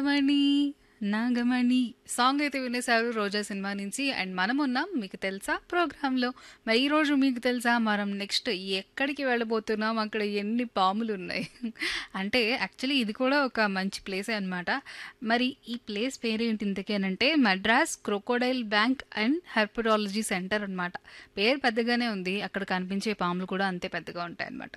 మణి Nagamani song అయితే వినేశారు రోజా cinema నుంచి and మనం ఉన్నాం మీకు తెలుసా ప్రోగ్రాంలో మరి ఈ రోజు మీకు తెలుసా మనం నెక్స్ట్ ఎక్కడికి వెళ్ళబోతున్నాం అక్కడ ఎన్ని పాములు ఉన్నాయి అంటే యాక్చువల్లీ ఇది కూడా ఒక మంచి ప్లేసే అనమాట మరి ఈ ప్లేస్ పేరేంటి ఇంతకేనంటే Madras crocodile bank and herpetology centre అన్నమాట పేరు పెద్దగానే ఉంది అక్కడ కనిపించే పాములు కూడా అంతే పెద్దగా ఉంటాయి అన్నమాట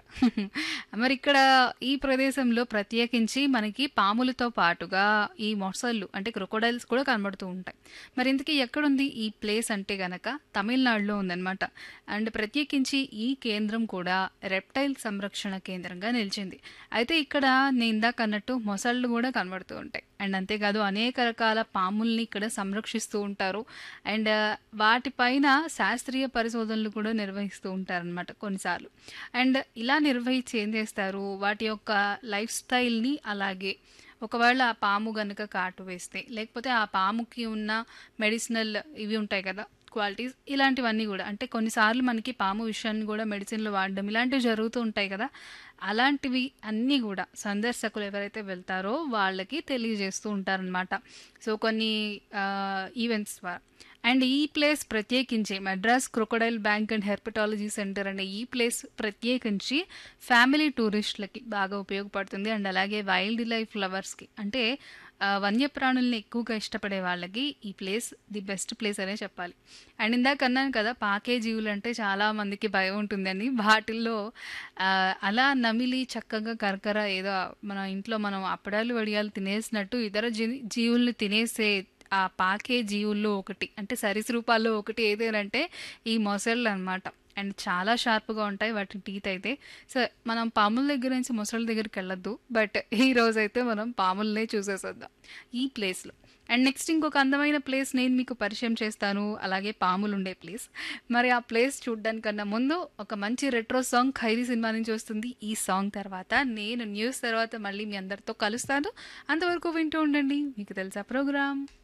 మరి ఇక్కడ ఈ ప్రదేశంలో ప్రత్యేకించి మనకి పాములతో పాటుగా ఈ మొసళ్ళు అంటే క్రొకోడైల్స్ కూడా కనబడుతూ ఉంటాయి మరి ఇంతకీ ఎక్కడుంది ఈ ప్లేస్ అంటే గనక తమిళనాడులో ఉందన్నమాట అండ్ ప్రత్యేకించి ఈ కేంద్రం కూడా రెప్టైల్ సంరక్షణ కేంద్రంగా నిలిచింది అయితే ఇక్కడ నేను ఇందాక అన్నట్టు మొసళ్ళు కూడా కనబడుతూ ఉంటాయి అండ్ అంతేకాదు అనేక రకాల పాముల్ని ఇక్కడ సంరక్షిస్తూ ఉంటారు అండ్ వాటిపైన శాస్త్రీయ పరిశోధనలు కూడా నిర్వహిస్తూ ఉంటారనమాట కొన్నిసార్లు అండ్ ఇలా నిర్వహించి ఏం చేస్తారు వాటి యొక్క లైఫ్ స్టైల్ని అలాగే ఒకవేళ ఆ పాము గనుక కాటు వేస్తే లేకపోతే ఆ పాముకి ఉన్న మెడిసినల్ ఇవి ఉంటాయి కదా క్వాలిటీస్ ఇలాంటివన్నీ కూడా అంటే కొన్నిసార్లు మనకి పాము విషయాన్ని కూడా మెడిసిన్లు వాడడం ఇలాంటివి జరుగుతూ ఉంటాయి కదా అలాంటివి అన్నీ కూడా సందర్శకులు ఎవరైతే వెళ్తారో వాళ్ళకి తెలియజేస్తూ ఉంటారనమాట సో కొన్ని ఈవెంట్స్ ద్వారా అండ్ ఈ ప్లేస్ ప్రత్యేకించి Madras crocodile bank and herpetology centre అనే ఈ ప్లేస్ ప్రత్యేకించి ఫ్యామిలీ టూరిస్టులకి బాగా ఉపయోగపడుతుంది అండ్ అలాగే వైల్డ్ లైఫ్ లవర్స్కి అంటే ఆ, వన్యప్రాణుల్ని ఎక్కువగా ఇష్టపడే వాళ్ళకి ఈ ప్లేస్ ది బెస్ట్ ప్లేస్ అనే చెప్పాలి అండ్ ఇందాక అన్నాను కదా పాకే జీవులు అంటే చాలా మందికి భయం ఉంటుందని వాటిల్లో ఆ, అలా నమిలి చక్కగా కరకర ఏదో మన ఇంట్లో మనం అప్పడాలు వడియాలు తినేసినట్టు ఇతర జీ జీవుల్ని తినేసే ఆ పాకే జీవుల్లో ఒకటి అంటే సరీసృపాల్లో ఒకటి ఏదేనంటే ఈ మొసళ్ళు అన్నమాట అండ్ చాలా షార్ప్గా ఉంటాయి వాటి టీత్ అయితే సో మనం పాముల దగ్గర నుంచి మొసళ్ళ దగ్గరికి వెళ్ళొద్దు బట్ ఈ రోజు అయితే మనం పాములనే చూసేసేద్దాం ఈ ప్లేస్లో అండ్ నెక్స్ట్ ఇంకొక అందమైన ప్లేస్ నేను మీకు పరిచయం చేస్తాను అలాగే పాములు ఉండే ప్లేస్ మరి ఆ ప్లేస్ చూడడానికన్నా ముందు ఒక మంచి రెట్రో సాంగ్ ఖైరీ సినిమా నుంచి వస్తుంది ఈ సాంగ్ తర్వాత నేను న్యూస్ తర్వాత మళ్ళీ మీ అందరితో కలుస్తాను అంతవరకు వింటూ ఉండండి మీకు తెలుసా ప్రోగ్రామ్